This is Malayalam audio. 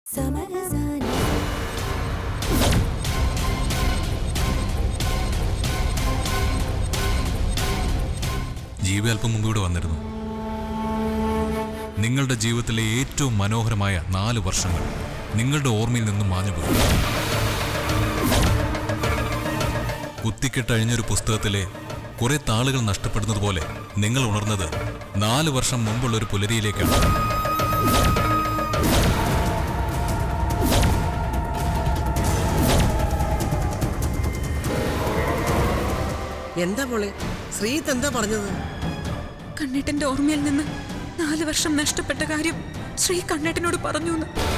സമരസാനി ജീവ അല്പം മുമ്പ് ഇവിടെ വന്നിരുന്നു നിങ്ങളുടെ ജീവിതത്തിലെ ഏറ്റവും മനോഹരമായ നാല് വർഷങ്ങൾ നിങ്ങളുടെ ഓർമ്മയിൽ നിന്നും മാഞ്ഞുപോയി കുത്തിക്കെട്ടഴിഞ്ഞൊരു പുസ്തകത്തിലെ കുറെ താളുകൾ നഷ്ടപ്പെടുന്നത് പോലെ നിങ്ങൾ ഉണർന്നത് നാല് വർഷം മുമ്പുള്ള ഒരു പുലരിയിലേക്കാണ് എന്താ മോളെ ശ്രീത്ത് എന്താ പറഞ്ഞത് കണ്ണേട്ടന്റെ ഓർമ്മയിൽ നിന്ന് നാല് വർഷം നഷ്ടപ്പെട്ട കാര്യം ശ്രീ കണ്ണേട്ടനോട് പറഞ്ഞു എന്ന്